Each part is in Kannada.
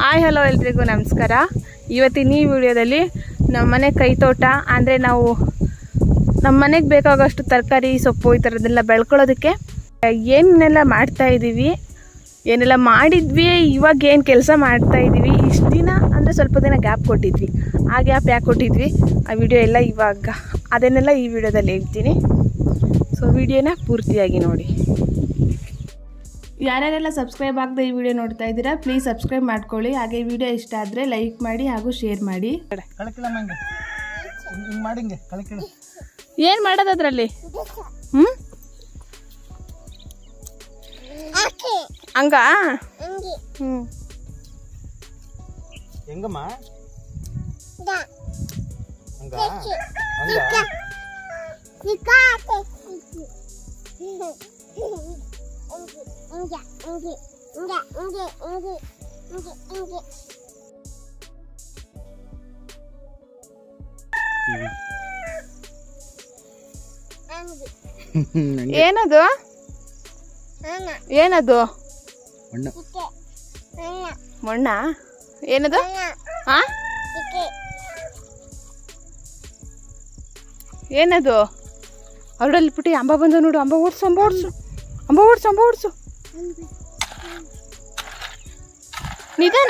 ಹಾಯ್ ಹಲೋ ಎಲ್ರಿಗೂ ನಮಸ್ಕಾರ ಇವತ್ತಿನ ಈ ವಿಡಿಯೋದಲ್ಲಿ ನಮ್ಮ ಮನೆ ಕೈತೋಟ ಅಂದರೆ ನಾವು ನಮ್ಮ ಮನೆಗೆ ಬೇಕಾಗೋಷ್ಟು ತರಕಾರಿ ಸೊಪ್ಪು ಈ ಥರದ್ದೆಲ್ಲ ಬೆಳ್ಕೊಳ್ಳೋದಕ್ಕೆ ಏನೆಲ್ಲ ಮಾಡ್ತಾ ಇದ್ದೀವಿ ಏನೆಲ್ಲ ಮಾಡಿದ್ವಿ ಇವಾಗ ಏನು ಕೆಲಸ ಮಾಡ್ತಾ ಇದ್ದೀವಿ ಇಷ್ಟು ದಿನ ಅಂದರೆ ಸ್ವಲ್ಪ ದಿನ ಗ್ಯಾಪ್ ಕೊಟ್ಟಿದ್ವಿ ಆ ಗ್ಯಾಪ್ ಯಾಕೆ ಕೊಟ್ಟಿದ್ವಿ ಆ ವಿಡಿಯೋ ಎಲ್ಲ ಇವಾಗ ಅದನ್ನೆಲ್ಲ ಈ ವಿಡಿಯೋದಲ್ಲಿ ಹೇಳ್ತೀನಿ ಸೊ ವಿಡಿಯೋನ ಪೂರ್ತಿಯಾಗಿ ನೋಡಿ ಯಾರ್ಯಾರೆಲ್ಲ ಸಬ್ಸ್ಕ್ರೈಬ್ ಆಗದೆ ಈ ವಿಡಿಯೋ ನೋಡ್ತಾ ಇದ್ದೀರಾ ಪ್ಲೀಸ್ ಸಬ್ಸ್ಕ್ರೈಬ್ ಮಾಡ್ಕೊಳ್ಳಿ ಹಾಗೆ ಈ ವಿಡಿಯೋ ಇಷ್ಟ ಆದರೆ ಲೈಕ್ ಮಾಡಿ ಹಾಗೂ ಶೇರ್ ಮಾಡಿ ಕಳಕಿಳ ನಂಗೆ ಹಿಂಗೆ ಮಾಡಿಂಗೆ ಕಳಕಿಳ ಏನು ಮಾಡೋದು ಅದರಲ್ಲಿ ಹ್ಞೂ ಹಂಗ ಹ್ಞೂ ಹೆಂಗಮ್ಮ ಹಂಗ ಹಂಗ ನಂಗೆ ಏನದು ಏನದು ಮಣ್ಣು ಮಣ್ಣ ಏನದು ಹಾ ಏನದು ಅವರಲ್ಲಿ ಪುಟಿ ಅಂಬ ಬಂದ ನೋಡು ಅಂಬ ಓಡಿಸು ಅಂಬ ಓಡಿಸು ಅಂಬ ಓಡಿಸು ಅಂಬ ಓಡಿಸು ನಿಧಾನ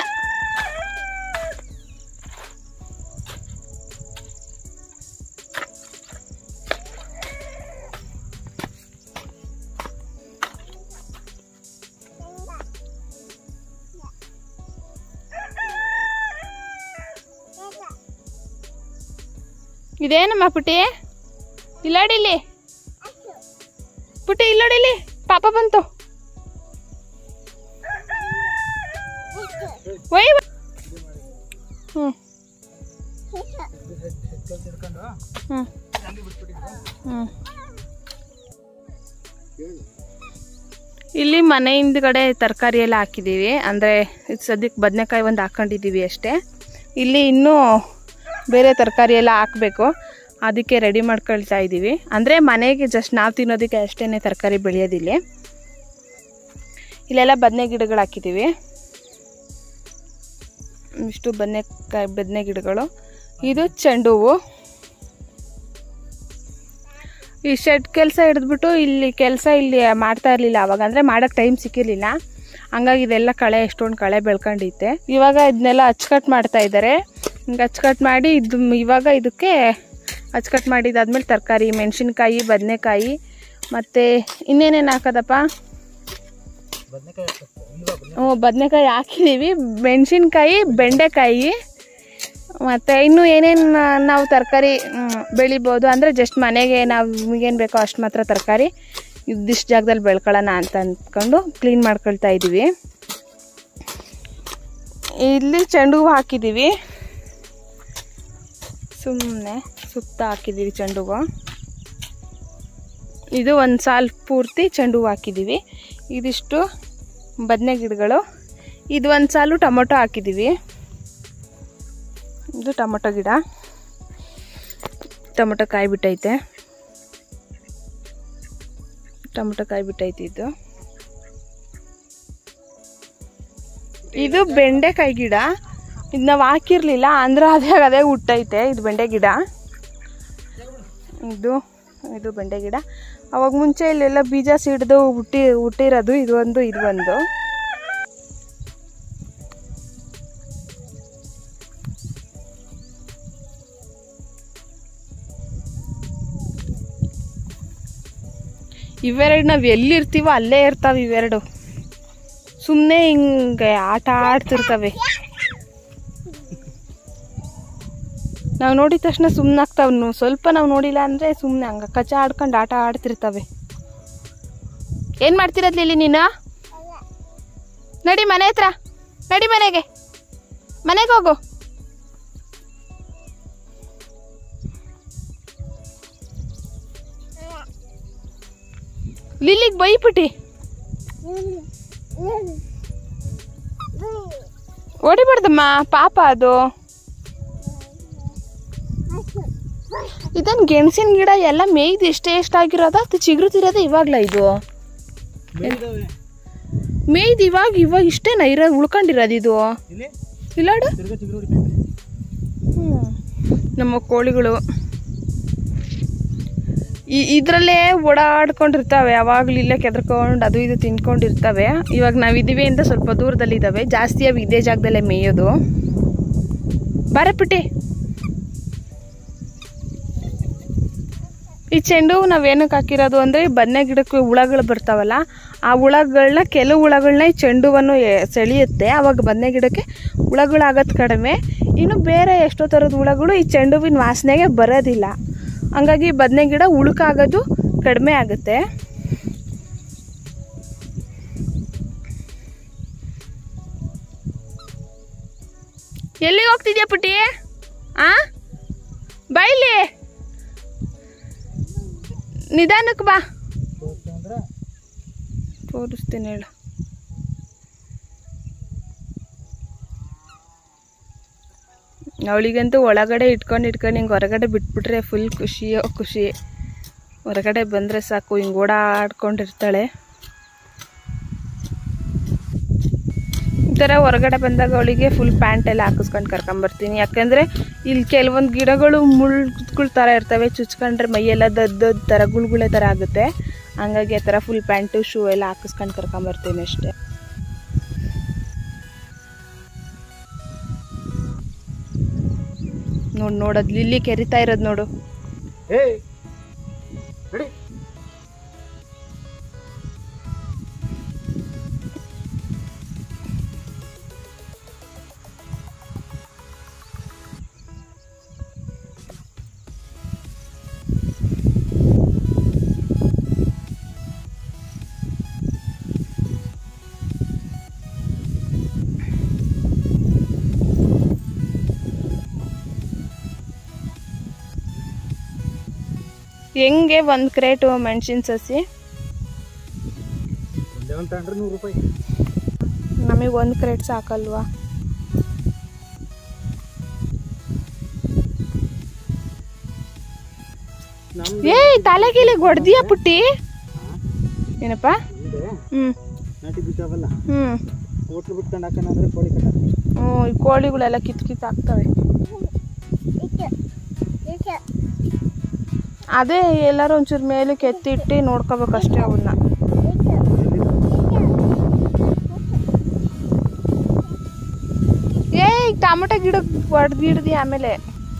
ಇದೇನಮ್ಮ ಪುಟಿ ಇಲ್ಲಾಡಿಲಿ ಪುಟಿ ಇಲ್ಲಾಡಿಲಿ ಪಾಪ ಬಂತು ಒಯ್ ಹ್ಞೂ ತಿಳ್ಕೊಂಡು ಹ್ಞೂ ಹಂಗೆ ಬಿಟ್ಬಿಟ್ಟಿದ್ರೆ ಹ್ಞೂ ಇಲ್ಲಿ ಮನೆ ಹಿಂದ್ಗಡೆ ತರಕಾರಿ ಎಲ್ಲ ಹಾಕಿದ್ದೀವಿ ಅಂದರೆ ಸದ್ಯಕ್ಕೆ ಬದನೆಕಾಯಿ ಒಂದು ಹಾಕೊಂಡಿದ್ದೀವಿ ಅಷ್ಟೇ ಇಲ್ಲಿ ಇನ್ನೂ ಬೇರೆ ತರಕಾರಿ ಎಲ್ಲ ಹಾಕಬೇಕು ಅದಕ್ಕೆ ರೆಡಿ ಮಾಡ್ಕೊಳ್ತಾ ಇದ್ದೀವಿ ಅಂದರೆ ಮನೆಗೆ ಜಸ್ಟ್ ನಾವು ತಿನ್ನೋದಕ್ಕೆ ಅಷ್ಟೇ ತರಕಾರಿ ಬೆಳೆಯೋದಿಲ್ಲ ಇಲ್ಲೆಲ್ಲ ಬದನೆ ಗಿಡಗಳು ಹಾಕಿದ್ದೀವಿ ಇಷ್ಟು ಬದನೆಕಾಯಿ ಬದನೆ ಗಿಡಗಳು ಇದು ಚೆಂಡು ಹೂವು ಈ ಶೆಡ್ ಕೆಲಸ ಹಿಡಿದ್ಬಿಟ್ಟು ಇಲ್ಲಿ ಕೆಲಸ ಇಲ್ಲಿ ಮಾಡ್ತಾ ಇರಲಿಲ್ಲ ಅವಾಗ ಅಂದರೆ ಮಾಡೋಕ್ಕೆ ಟೈಮ್ ಸಿಕ್ಕಿರಲಿಲ್ಲ ಹಂಗಾಗಿ ಇದೆಲ್ಲ ಕಳೆ ಎಷ್ಟೊಂದು ಕಳೆ ಬೆಳ್ಕೊಂಡಿತ್ತೆ ಇವಾಗ ಇದನ್ನೆಲ್ಲ ಅಚ್ಚುಕಟ್ಟು ಮಾಡ್ತಾ ಇದ್ದಾರೆ ಹಿಂಗೆ ಅಚ್ಚುಕಟ್ಟು ಮಾಡಿ ಇದು ಇವಾಗ ಇದಕ್ಕೆ ಅಚ್ಚುಕಟ್ಟು ಮಾಡಿದಾದ್ಮೇಲೆ ತರಕಾರಿ ಮೆಣಸಿನ್ಕಾಯಿ ಬದನೆಕಾಯಿ ಮತ್ತು ಇನ್ನೇನೇನು ಹಾಕೋದಪ್ಪ ಬದನೆಕಾಯಿ ಹಾಕ್ಬೇಕು ಇಲ್ವಾ ಬದನೆ ಹ್ಞೂ ಬದನೆಕಾಯಿ ಹಾಕಿದ್ದೀವಿ ಮೆಣಸಿನ್ಕಾಯಿ ಬೆಂಡೆಕಾಯಿ ಮತ್ತು ಇನ್ನು ಏನೇನು ನಾವು ತರಕಾರಿ ಬೆಳಿಬೋದು ಅಂದರೆ ಜಸ್ಟ್ ಮನೆಗೆ ನಾವು ಏನು ಬೇಕೋ ಅಷ್ಟು ಮಾತ್ರ ತರಕಾರಿ ಇದಿಷ್ಟು ಜಾಗದಲ್ಲಿ ಬೆಳ್ಕೊಳ್ಳೋಣ ಅಂತ ಅಂದ್ಕೊಂಡು ಕ್ಲೀನ್ ಮಾಡ್ಕೊಳ್ತಾ ಇದ್ದೀವಿ ಇಲ್ಲಿ ಚೆಂಡು ಹೂವು ಹಾಕಿದ್ದೀವಿ ಸುಮ್ಮನೆ ಸುತ್ತ ಹಾಕಿದ್ದೀವಿ ಚೆಂಡು ಹೂವು ಇದು ಒಂದು ಸಾಲ್ ಪೂರ್ತಿ ಚೆಂಡು ಹೂವು ಹಾಕಿದ್ದೀವಿ ಇದಿಷ್ಟು ಬದನೆ ಗಿಡಗಳು ಇದು ಒಂದು ಸಾಲು ಟೊಮೊಟೊ ಹಾಕಿದ್ದೀವಿ ಇದು ಟೊಮೊಟೊ ಗಿಡ ಟೊಮೊಟೊ ಕಾಯಿ ಬಿಟ್ಟೈತೆ ಟೊಮೊಟೊ ಕಾಯಿ ಬಿಟ್ಟೈತೆ ಇದು ಇದು ಬೆಂಡೆಕಾಯಿ ಗಿಡ ಇದು ನಾವು ಹಾಕಿರ್ಲಿಲ್ಲ ಅಂದ್ರೆ ಅದೇ ಅದೇ ಹುಟ್ಟೈತೆ ಇದು ಬೆಂಡೆ ಗಿಡ ಇದು ಇದು ಬೆಂಡೆ ಗಿಡ ಅವಾಗ ಮುಂಚೆ ಇಲ್ಲೆಲ್ಲ ಬೀಜ ಸಿಡ್ದು ಹುಟ್ಟಿ ಹುಟ್ಟಿರೋದು ಇದು ಒಂದು ಇದು ಒಂದು ಇವೆರಡು ನಾವು ಎಲ್ಲಿರ್ತೀವೋ ಅಲ್ಲೇ ಇರ್ತಾವೆ ಇವೆರಡು ಸುಮ್ಮನೆ ಹಿಂಗೆ ಆಟ ಆಡ್ತಿರ್ತವೆ ನಾವು ನೋಡಿದ ತಕ್ಷಣ ಸುಮ್ಮನೆ ಆಗ್ತಾವ್ ಸ್ವಲ್ಪ ನಾವು ನೋಡಿಲ್ಲ ಅಂದರೆ ಸುಮ್ಮನೆ ಹಂಗೆ ಕಚ್ಚ ಆಡ್ಕೊಂಡು ಆಟ ಆಡ್ತಿರ್ತವೆ ಏನು ಮಾಡ್ತಿರೋದ್ಲಿ ಇಲ್ಲಿ ನೀನು ನಡಿ ಮನೆ ಹತ್ರ ನಡಿ ಮನೆಗೆ ಮನೆಗೆ ಹೋಗು ಲಿಲ್ಲಿಗೆ ಬೈಬಿಟ್ಟಿ ಹೊಡಿಬಾರ್ದಮ್ಮ ಪಾಪ ಅದು ಇದನ್ ಗೆಣಸಿನ ಗಿಡ ಎಲ್ಲ ಮೇಯ್ದು ಎಷ್ಟೇ ಎಷ್ಟಾಗಿರೋದ ಅದು ಚಿಗುರುತ್ತಿರೋದು ಇವಾಗ್ಲ ಇದು ಮೇಯ್ದವೆ ಮೇಯ್ದು ಇವಾಗ ಇವಾಗ ಇಷ್ಟೇನ ಇರೋದು ಉಳ್ಕೊಂಡಿರೋದು ಇದು ಇಲ್ಲಿ ಇಲ್ಲಾಡು ತಿರ್ಗಾ ಚಿಗುರು ಹೊಡಿತೈತೆ ನಮ್ಮ ಕೋಳಿಗಳು ಈ ಇದರಲ್ಲೇ ಓಡಾಡ್ಕೊಂಡಿರ್ತಾವೆ ಯಾವಾಗಲೂ ಇಲ್ಲೇ ಕೆದ್ರಕೊಂಡು ಅದು ಇದು ತಿನ್ಕೊಂಡಿರ್ತವೆ ಇವಾಗ ನಾವಿದ್ದೀವಿ ಅಂತ ಸ್ವಲ್ಪ ದೂರದಲ್ಲಿ ಇದ್ದಾವೆ ಜಾಸ್ತಿ ಅವು ಇದೇ ಜಾಗದಲ್ಲೇ ಮೇಯೋದು ಬಾರೆ ಪುಟ್ಟಿ ಈ ಚೆಂಡು ಹೂ ನಾವೇನಕ್ಕೆ ಹಾಕಿರೋದು ಅಂದರೆ ಬದನೆ ಗಿಡಕ್ಕೆ ಹುಳಗಳು ಬರ್ತಾವಲ್ಲ ಆ ಹುಳಗಳನ್ನ ಕೆಲವು ಹುಳಗಳನ್ನ ಈ ಚೆಂಡು ಹೂವನ್ನು ಎ- ಸೆಳೆಯುತ್ತೆ ಆವಾಗ ಬದನೆ ಗಿಡಕ್ಕೆ ಹುಳಗಳಾಗೋದು ಕಡಿಮೆ ಇನ್ನು ಬೇರೆ ಎಷ್ಟೋ ಥರದ ಹುಳಗಳು ಈ ಚೆಂಡು ಹೂವಿನ ವಾಸನೆಗೆ ಬರೋದಿಲ್ಲ ಹಂಗಾಗಿ ಬದನೆ ಗಿಡ ಉಳುಕಾಗೋದು ಕಡಿಮೆ ಆಗುತ್ತೆ ಎಲ್ಲಿಗೆ ಹೋಗ್ತಿದ್ಯಾ ಪುಟ್ಟಿ ಆ ಬೈಲಿ ನಿಧಾನಕ್ಕೆ ಬಾ ಅಂದ್ರೆ ತೋರಿಸ್ತೀನಿ ಹೇಳು ಅವಳಿಗಂತೂ ಒಳಗಡೆ ಇಟ್ಕೊಂಡು ಇಟ್ಕೊಂಡು ಹಿಂಗೆ ಹೊರಗಡೆ ಬಿಟ್ಬಿಟ್ರೆ ಫುಲ್ ಖುಷಿಯೋ ಖುಷಿ ಹೊರಗಡೆ ಬಂದರೆ ಸಾಕು ಹಿಂಗೆ ಓಡಾಡ್ಕೊಂಡಿರ್ತಾಳೆ ಈ ಥರ ಹೊರಗಡೆ ಬಂದಾಗ ಅವಳಿಗೆ ಫುಲ್ ಪ್ಯಾಂಟ್ ಎಲ್ಲ ಹಾಕಿಸ್ಕೊಂಡು ಕರ್ಕೊಂಬರ್ತೀನಿ ಯಾಕಂದರೆ ಇಲ್ಲಿ ಕೆಲವೊಂದು ಗಿಡಗಳು ಮುಳ್ಳುಗಳ ಥರ ಇರ್ತವೆ ಚುಚ್ಕೊಂಡ್ರೆ ಮೈಯೆಲ್ಲ ದದ್ದದ ಥರ ಗುಳ್ಗುಳೆ ಥರ ಆಗುತ್ತೆ ಹಂಗಾಗಿ ಆ ಥರ ಫುಲ್ ಪ್ಯಾಂಟು ಶೂ ಎಲ್ಲ ಹಾಕಿಸ್ಕೊಂಡು ಕರ್ಕೊಂಬರ್ತೀನಿ ಅಷ್ಟೇ ನೋಡು ನೋಡೋದು ಲಿಲ್ಲಿ ಕೆರಿತಾ ಇರೋದು ನೋಡು ಏಯ್ ರೆಡಿ ಹೆಂಗೆ ಒಂದು ಕ್ರೇಟು ಮೆಣಸಿನ ಸಸಿ ಒಂದೇ ಒಂದು ತಗೊಂಡ್ರೆ ನೂರು ರೂಪಾಯಿ ನಮಗೆ ಒಂದು ಕ್ರೇಟ್ ಸಾಕಲ್ವಾ ನಮ್ದು ಏಯ್ ತಲೆಗಿಲಿ ಹೊಡ್ದಿಯಾ ಪುಟ್ಟಿ ಏನಪ್ಪ ಇದೆ ಹ್ಞೂ ನಾಟಿ ಬಿದ್ದಾವಲ್ಲ ಹ್ಞೂ ಹೋಟ್ಲು ಬಿಟ್ಕೊಂಡು ಹಾಕೋಣಾದ್ರೆ ಕೋಳಿ ಕಟ್ಟ ಹ್ಞೂ ಈ ಕೋಳಿಗಳೆಲ್ಲ ಕಿತ್ತು ಕಿತ್ತು ಹಾಕ್ತವೆ ಅದೇ ಎಲ್ಲರೂ ಒಂಚೂರು ಮೇಲಕ್ಕೆ ಎತ್ತಿಟ್ಟು ನೋಡ್ಕೋಬೇಕಷ್ಟೇ ಅವನ್ನ ಏಯ್ ಟೊಮಟೊ ಗಿಡಕ್ಕೆ ಹೊಡೆದಿಡ್ದಿ ಆಮೇಲೆ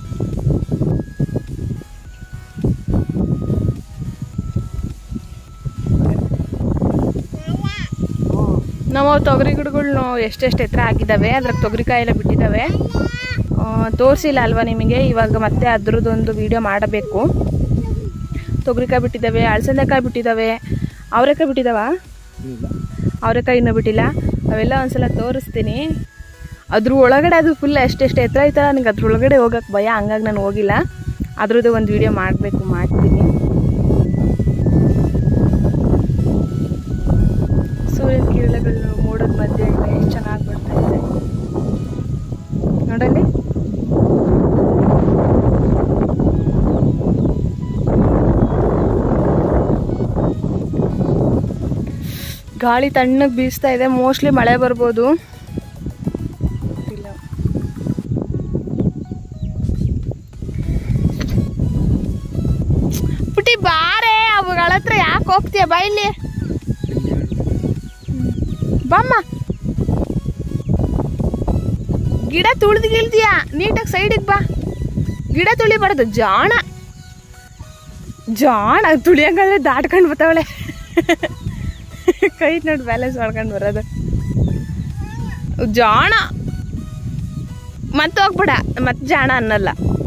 ನಾವು ತೊಗರಿ ಗಿಡಗಳ್ನು ಎಷ್ಟೆಷ್ಟು ಎತ್ತರ ಆಗಿದ್ದಾವೆ ಅದ್ರಾಗ ತೊಗರಿಕಾಯಿ ಎಲ್ಲ ಬಿಟ್ಟಿದ್ದಾವೆ ತೋರಿಸಿಲ್ಲ ಅಲ್ವಾ ನಿಮಗೆ ಇವಾಗ ಮತ್ತೆ ಅದ್ರದ್ದೊಂದು ವಿಡಿಯೋ ಮಾಡಬೇಕು ತೊಗರಿಕಾಯಿ ಬಿಟ್ಟಿದ್ದಾವೆ ಅಳಸಂದೆಕಾಯಿ ಬಿಟ್ಟಿದ್ದಾವೆ ಅವರೆಕಾಯಿ ಬಿಟ್ಟಿದ್ದಾವ ಇಲ್ಲ ಅವರೆಕಾಯಿ ಇನ್ನೂ ಬಿಟ್ಟಿಲ್ಲ ಅವೆಲ್ಲ ಒಂದ್ಸಲ ತೋರಿಸ್ತೀನಿ ಅದ್ರ ಒಳಗಡೆ ಅದು ಫುಲ್ ಎಷ್ಟೆಷ್ಟು ಎತ್ತರ ಐತಲ್ಲ ನನಗೆ ಅದ್ರ ಒಳಗಡೆ ಹೋಗಕ್ಕೆ ಭಯ ಹಂಗಾಗಿ ನಾನು ಹೋಗಿಲ್ಲ ಅದ್ರದ್ದು ಒಂದು ವಿಡಿಯೋ ಮಾಡಬೇಕು ಮಾಡ್ತೀನಿ ಸೂರ್ಯನ ಕಿರಣಗಳು ಮೋಡದ ಮಧ್ಯೆ ಎಲ್ಲ ಎಷ್ಟು ಚೆನ್ನಾಗಿ ಬರ್ತಾ ಇದೆ ನೋಡಲ್ಲಿ ಗಾಳಿ ತಣ್ಣಗೆ ಬೀಸ್ತಾ ಇದೆ ಮೋಸ್ಟ್ಲಿ ಮಳೆ ಬರ್ಬೋದು ಗೊತ್ತಿಲ್ಲ. ಪುಟಿ ಬಾರೆ ಅವುಗಳ ಹತ್ರ ಯಾಕೆ ಹೋಗ್ತೀಯ ಬಾ ಇಲ್ಲಿ ಬಾಮ್ಮ ಗಿಡ ತುಳಿದು ಗಿಳ್ತೀಯ ನೀಟಾಗಿ ಸೈಡಿಗೆ ಬಾ ಗಿಡ ತುಳಿಬಾರ್ದು ಜಾಣ ಜಾಣ ತುಳಿಯಂಗಾದ್ರೆ ದಾಟ್ಕೊಂಡು ಬರ್ತಾವಳೆ ಕೈ ನೋಡಿ ಬ್ಯಾಲೆನ್ಸ್ ಮಾಡ್ಕೊಂಡು ಬರೋದು ಜಾಣ ಮತ್ತೆ ಹೋಗ್ಬೇಡ ಮತ್ತೆ ಜಾಣ ಅನ್ನಲ್ಲ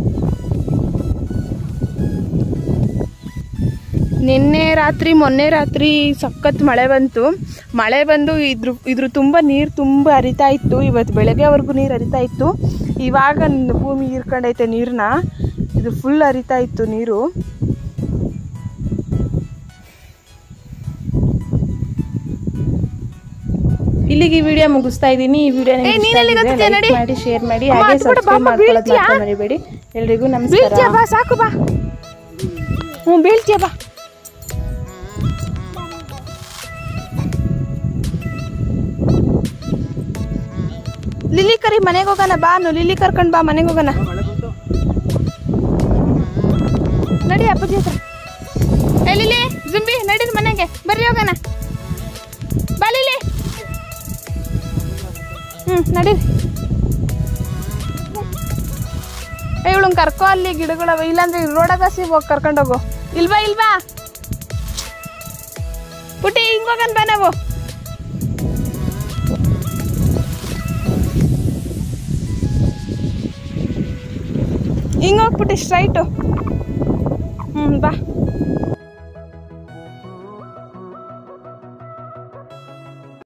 ನಿನ್ನೆ ರಾತ್ರಿ ಮೊನ್ನೆ ರಾತ್ರಿ ಸಖತ್ ಮಳೆ ಬಂತು ಮಳೆ ಬಂದು ಇದ್ರ ಇದ್ರ ತುಂಬ ನೀರು ತುಂಬ ಹರಿತಾ ಇತ್ತು ಇವತ್ತು ಬೆಳಗ್ಗೆವರೆಗೂ ನೀರು ಹರಿತಾ ಇತ್ತು ಇವಾಗ ನ್- ಭೂಮಿ ಹೀರ್ಕೊಂಡೈತೆ ನೀರನ್ನ ಇದು ಫುಲ್ ಹರಿತಾ ಇತ್ತು ನೀರು ಇಲ್ಲಿಗೆ ಈ ವಿಡಿಯೋ ಮುಗಿಸ್ತಾ ಇದ್ದೀನಿ ಈ ವಿಡಿಯೋ ಏ, ನೀನ್ ಎಲ್ಲಿಗ್ ಹೋಗ್ತಿದ್ಯಾ ನಡಿ? ಮಾಡಿ ಶೇರ್ ಮಾಡಿ ಅಮ್ಮ, ಹಾಗೆ ಅದು ಬಿಡು, ಸಬ್ಸ್ಕ್ರೈಬ್ ಬಾಮ್ಮ, ಮಾಡ್ಕೊಳ್ಳೋದು ಬೀಳ್ತೀಯಾ? ಮಾತ್ರ ಮರಿಬೇಡಿ ಎಲ್ರಿಗೂ ಬೀಳ್ತೀಯ ನಮಸ್ಕಾರ ಬಾ ಸಾಕು ಬಾ ಹ್ಞೂ ಬೀಳ್ತೀಯ ಬಾ ಲಿಲಿ ಕರಿ ಮನೆಗೆ ಹೋಗೋಣ ಬಾ ಅನ್ನು ಲಿಲಿ ಕರ್ಕೊಂಡ್ ಬಾ ಮನೆಗೆ ಹೋಗೋಣ ನಡಿ ಅಪ್ಪಾಜಿ ಹತ್ರ ಏ ಲಿಲಿ ಜುಂಬಿ ನಡೀರಿ ಮನೆಗೆ ಬರ್ರಿ ಹೋಗೋಣ ಬಾ ಲಿಲಿ ಹ್ಞೂ ನಡೀರಿ ಏ ಇವಳನ್ ಕರ್ಕೊ ಅಲ್ಲಿ ಗಿಡಗಳವ ಇಲ್ಲಾಂದ್ರೆ ರೋಡಾಗ ಸಿ ಹೋಗಿ ಕರ್ಕೊಂಡೋಗು ಇಲ್ವಾ ಇಲ್ವಾ ಪುಟ್ಟಿ ಹಿಂಗ್ ಹೋಗನ್ ಬಾ ನಾವು ಹಿಂಗ್ ಹೋಗ್ಬಿಟ್ಟು ಸ್ಟ್ರೈಟು ಹ್ಞೂ ಬಾ